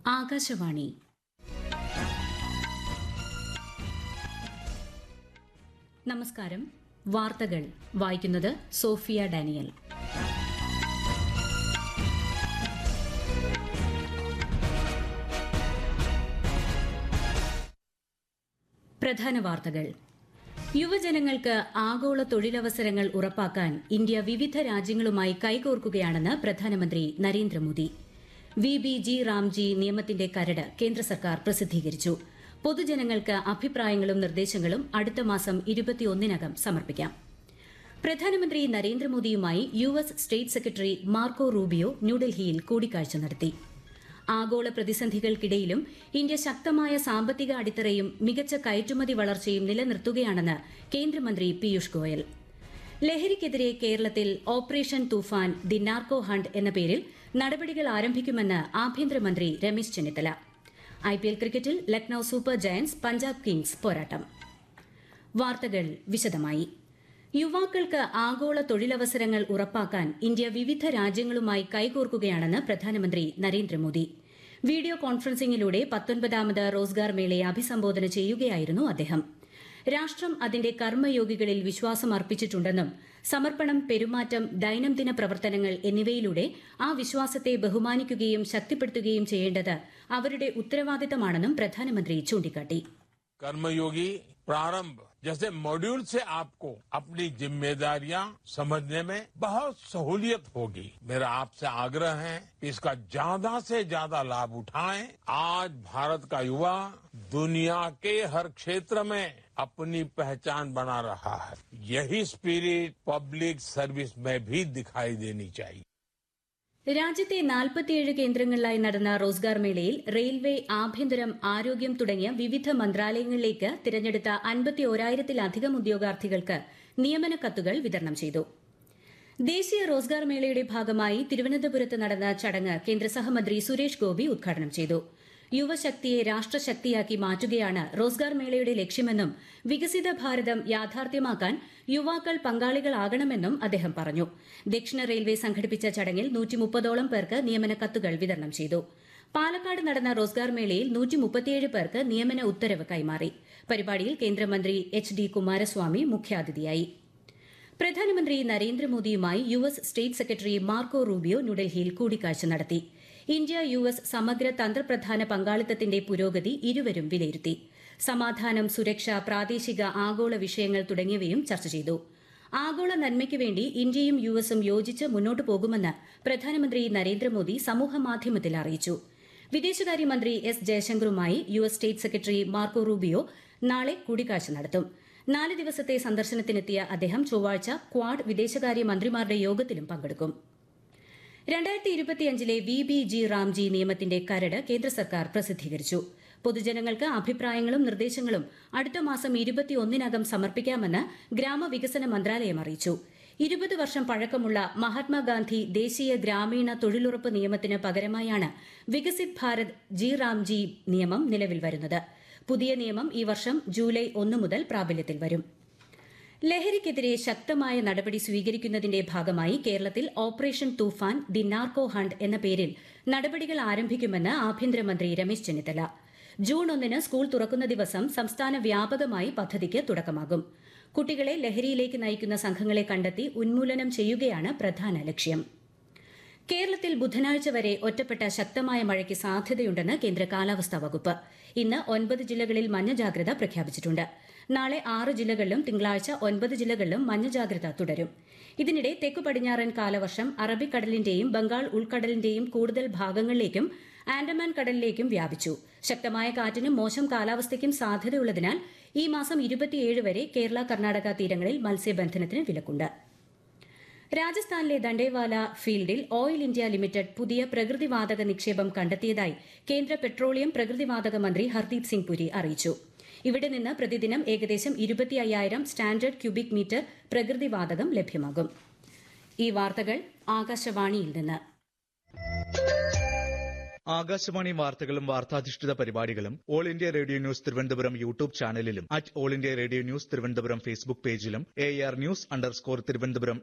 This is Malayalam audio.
ആകാശവാണി നമസ്കാരം വാർത്തകൾ വായിക്കുന്നത് സോഫിയ ഡാനിയൽ പ്രധാന വാർത്തകൾ യുവജനങ്ങൾക്ക് ആഗോള തൊഴിലവസരങ്ങൾ ഉറപ്പാക്കാൻ ഇന്ത്യ വിവിധ രാജ്യങ്ങളുമായി കൈകോർക്കുകയാണെന്ന് പ്രധാനമന്ത്രി Narendra Modi V B G RAM G നിയമത്തിന്റെ കരട് കേന്ദ്ര സർക്കാർ പ്രസിദ്ധീകരിച്ചു പൊതുജനങ്ങൾക്ക് അഭിപ്രായങ്ങളും നിർദ്ദേശങ്ങളും അടുത്ത മാസം ഇരുപത്തിയൊന്നിനകം സമർപ്പിക്കാം പ്രധാനമന്ത്രി നരേന്ദ്രമോദിയുമായി U S state secretary Marco Rubio ന്യൂഡൽഹിയിൽ കൂടിക്കാഴ്ച നടത്തി ആഗോള പ്രതിസന്ധികൾക്കിടയിലും ഇന്ത്യ ശക്തമായ സാമ്പത്തിക അടിത്തറയും മികച്ച കയറ്റുമതി വളർച്ചയും നിലനിർത്തുകയാണെന്ന് കേന്ദ്രമന്ത്രി പീയൂഷ് ഗോയൽ ലഹരിക്കെതിരെ കേരളത്തിൽ operation Toofan the narco hunt എന്ന പേരിൽ നടപടികൾ ആരംഭിക്കുമെന്ന് ആഭ്യന്തരമന്ത്രി രമേശ് ചെന്നിത്തല ഐപിഎൽ ക്രിക്കറ്റിൽ Lucknow Super Giants Punjab Kings പോരാട്ടം വാർത്തകൾ വിശദമായി യുവാക്കൾക്ക് ആഗോള തൊഴിലവസരങ്ങൾ ഉറപ്പാക്കാൻ ഇന്ത്യ വിവിധ രാജ്യങ്ങളുമായി കൈകോർക്കുകയാണെന്ന് പ്രധാനമന്ത്രി നരേന്ദ്രമോദി വീഡിയോ കോൺഫറൻസിംഗിലൂടെ പത്തൊൻപതാമത് റോസ്ഗാർ മേളയെ അഭിസംബോധന ചെയ്യുകയായിരുന്നു അദ്ദേഹം രാഷ്ട്രം അതിന്റെ കർമ്മയോഗികളിൽ വിശ്വാസം അർപ്പിച്ചിട്ടുണ്ടെന്നും സമർപ്പണം പെരുമാറ്റം ദൈനംദിന പ്രവർത്തനങ്ങൾ എന്നിവയിലൂടെ ആ വിശ്വാസത്തെ ബഹുമാനിക്കുകയും ശക്തിപ്പെടുത്തുകയും ചെയ്യേണ്ടത് അവരുടെ ഉത്തരവാദിത്തമാണെന്നും പ്രധാനമന്ത്രി ചൂണ്ടിക്കാട്ടി कर्मयोगी प्रारंभ जैसे मॉड्यूल से आपको अपनी जिम्मेदारियां समझने में बहुत सहूलियत होगी मेरा आपसे आग्रह है कि इसका ज्यादा से ज्यादा लाभ उठाएं आज भारत का युवा दुनिया के हर क्षेत्र में अपनी पहचान बना रहा है यही स्पिरिट पब्लिक सर्विस में भी दिखाई देनी चाहिए രാജ്യത്തെ നാൽപ്പത്തിയേഴ് കേന്ദ്രങ്ങളിലായി നടന്ന റോസ്ഗാർ മേളയിൽ റെയിൽവേ ആഭ്യന്തരം ആരോഗ്യം തുടങ്ങിയ വിവിധ മന്ത്രാലയങ്ങളിലേക്ക് തിരഞ്ഞെടുത്ത അൻപത്തിയോരായിരത്തിലധികം ഉദ്യോഗാർത്ഥികൾക്ക് നിയമന കത്തുകൾ വിതരണം ചെയ്തു ദേശീയ റോസ്ഗാർ മേളയുടെ ഭാഗമായി തിരുവനന്തപുരത്ത് നടന്ന ചടങ്ങ് കേന്ദ്ര സഹമന്ത്രി സുരേഷ് ഗോപി ഉദ്ഘാടനം ചെയ്തു യുവശക്തിയെ രാഷ്ട്രശക്തിയാക്കി മാറ്റുകയാണ് റോസ്ഗാർ മേളയുടെ ലക്ഷ്യമെന്നും വികസിത ഭാരതം യാഥാർത്ഥ്യമാക്കാൻ യുവാക്കൾ പങ്കാളികളാകണമെന്നും അദ്ദേഹം പറഞ്ഞു ദക്ഷിണ റെയിൽവേ സംഘടിപ്പിച്ച ചടങ്ങിൽ നൂറ്റിമുപ്പതോളം പേർക്ക് നിയമന കത്തുകൾ വിതരണം ചെയ്തു പാലക്കാട് നടന്ന റോസ്ഗാർ മേളയിൽ നൂറ്റിമുപ്പത്തിയേഴ് പേർക്ക് നിയമന ഉത്തരവ് കൈമാറി പരിപാടിയിൽ കേന്ദ്രമന്ത്രി എച്ച് ഡി കുമാരസ്വാമി മുഖ്യാതിഥിയായി പ്രധാനമന്ത്രി നരേന്ദ്രമോദിയുമായി U S state secretary Marco Rubio ന്യൂഡൽഹിയിൽ കൂടിക്കാഴ്ച നടത്തി ഇന്ത്യ യു എസ് സമഗ്ര തന്ത്രപ്രധാന പങ്കാളിത്തത്തിന്റെ പുരോഗതി ഇരുവരും വിലയിരുത്തി സമാധാനം സുരക്ഷ പ്രാദേശിക ആഗോള വിഷയങ്ങൾ തുടങ്ങിയവയും ചർച്ച ചെയ്തു ആഗോള നന്മയ്ക്ക് വേണ്ടി ഇന്ത്യയും യു എസും യോജിച്ച് മുന്നോട്ടു പോകുമെന്ന് പ്രധാനമന്ത്രി നരേന്ദ്രമോദി സമൂഹമാധ്യമത്തിൽ അറിയിച്ചു വിദേശകാര്യമന്ത്രി എസ് ജയശങ്കറുമായി U S state secretary Marco Rubio നാളെ കൂടിക്കാഴ്ച നടത്തും നാല് ദിവസത്തെ സന്ദർശനത്തിനെത്തിയ അദ്ദേഹം ചൊവ്വാഴ്ച ക്വാഡ് വിദേശകാര്യ മന്ത്രിമാരുടെ യോഗത്തിലും പങ്കെടുക്കും രണ്ടായിരത്തി ഇരുപത്തിയഞ്ചിലെ വി ബി ജി റാംജി നിയമത്തിന്റെ കരട് കേന്ദ്ര സർക്കാർ പ്രസിദ്ധീകരിച്ചു പൊതുജനങ്ങൾക്ക് അഭിപ്രായങ്ങളും നിർദ്ദേശങ്ങളും അടുത്ത മാസം ഇരുപത്തിയൊന്നിനകം സമർപ്പിക്കാമെന്ന് ഗ്രാമവികസന മന്ത്രാലയം അറിയിച്ചു ഇരുപത് വർഷം പഴക്കമുള്ള മഹാത്മാഗാന്ധി ദേശീയ ഗ്രാമീണ തൊഴിലുറപ്പ് നിയമത്തിന് പകരമായാണ് വികസിത് ഭാരത് ജി റാംജി നിയമം നിലവിൽ വരുന്നത് പുതിയ നിയമം ഈ വർഷം ജൂലൈ ഒന്ന് മുതൽ പ്രാബല്യത്തിൽ വരും ലഹരിക്കെതിരെ ശക്തമായ നടപടി സ്വീകരിക്കുന്നതിന്റെ ഭാഗമായി കേരളത്തിൽ operation Toofan the narco hunt എന്ന പേരിൽ നടപടികൾ ആരംഭിക്കുമെന്ന് ആഭ്യന്തരമന്ത്രി രമേശ് ചെന്നിത്തല ജൂൺ ഒന്നിന് സ്കൂൾ തുറക്കുന്ന ദിവസം സംസ്ഥാന വ്യാപകമായി പദ്ധതിക്ക് തുടക്കമാകും കുട്ടികളെ ലഹരിയിലേക്ക് നയിക്കുന്ന സംഘങ്ങളെ കണ്ടെത്തി ഉന്മൂലനം ചെയ്യുകയാണ് പ്രധാന ലക്ഷ്യം കേരളത്തിൽ ബുധനാഴ്ച വരെ ഒറ്റപ്പെട്ട ശക്തമായ മഴയ്ക്ക് സാധ്യതയുണ്ടെന്ന് കേന്ദ്ര കാലാവസ്ഥാ വകുപ്പ് ഇന്ന് ഒൻപത് ജില്ലകളിൽ മഞ്ഞ ജാഗ്രത പ്രഖ്യാപിച്ചിട്ടുണ്ട് നാളെ ആറ് ജില്ലകളിലും തിങ്കളാഴ്ച ഒൻപത് ജില്ലകളിലും മഞ്ഞ ജാഗ്രത തുടരും ഇതിനിടെ തെക്കു പടിഞ്ഞാറൻ കാലവർഷം അറബിക്കടലിന്റെയും ബംഗാൾ ഉൾക്കടലിന്റെയും കൂടുതൽ ഭാഗങ്ങളിലേക്കും ആൻഡമാൻ കടലിലേക്കും വ്യാപിച്ചു ശക്തമായ കാറ്റിനും മോശം കാലാവസ്ഥയ്ക്കും സാധ്യതയുള്ളതിനാൽ ഈ മാസം ഇരുപത്തിയേഴ് വരെ കേരള കർണാടക തീരങ്ങളിൽ മത്സ്യബന്ധനത്തിന് വിലക്കുണ്ട് രാജസ്ഥാനിലെ ദണ്ഡേവാല ഫീൽഡിൽ ഓയിൽ ഇന്ത്യ ലിമിറ്റഡ് പുതിയ പ്രകൃതിവാതക നിക്ഷേപം കണ്ടെത്തിയതായി കേന്ദ്ര പെട്രോളിയം പ്രകൃതിവാതക മന്ത്രി ഹർദീപ് സിംഗ് പുരി അറിയിച്ചു ഇവിടെ നിന്ന് പ്രതിദിനം ഏകദേശം ഇരുപത്തി അയ്യായിരം സ്റ്റാൻഡേർഡ് ക്യൂബിക് മീറ്റർ പ്രകൃതിവാതകം ലഭ്യമാകും ഈ വാർത്തകൾ ആകാശവാണിയിൽ നിന്ന് ആകാശവാണി വാർത്തകളും വാർത്താധിഷ്ഠിത പരിപാടികളും All India Radio news Thiruvananthapuram YouTube ചാനലിലും at All India Radio news Thiruvananthapuram Facebook പേജിലും A R news underscore Thiruvananthapuram